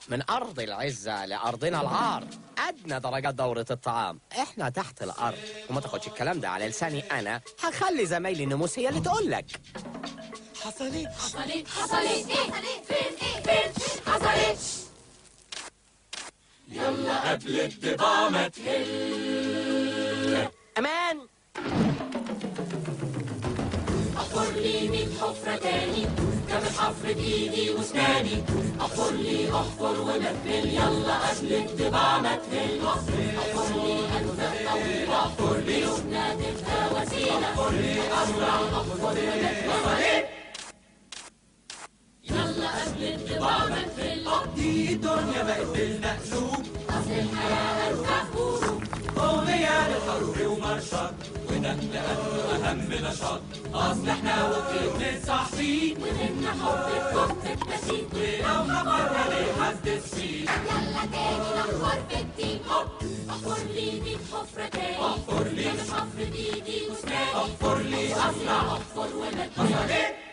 من أرض العزة لأرضنا العار أدنى درجات دورة الطعام إحنا تحت الأرض وما تاخدش الكلام ده على لساني أنا هخلي زمايلي النموس هي اللي تقول لك حصلت حصلت حصلت ايه فين ايه فين فين حصلت يلا قبل الطباع ما تهل أمان احفر لي ميت حفرة تاني كمان حفر بايدي واسناني احفر لي احفر ومثل يلا قبل الطباع ما تهل احفر لي انفق طويلة احفر لي يمنى تبقى وسيلة احفر لي اسرع احفر ومثل يلا قبل الطباع ما تهل دي الدنيا بقت بالمقلوب اصل الحياة ارجع هروب أغنية للحروب ومرشد ونقل قبله أهم نشاط أصل إحنا وكيل متصاحبين ومنا حب الكفر البسيط ولو خبرنا ليه حد السين يلا تاني نحفر في التيم هوب احفر لي ميت حفرة تاني احفر لي. كان حفر بايدي واسناني احفر لي اسرع احفر ولا حصلت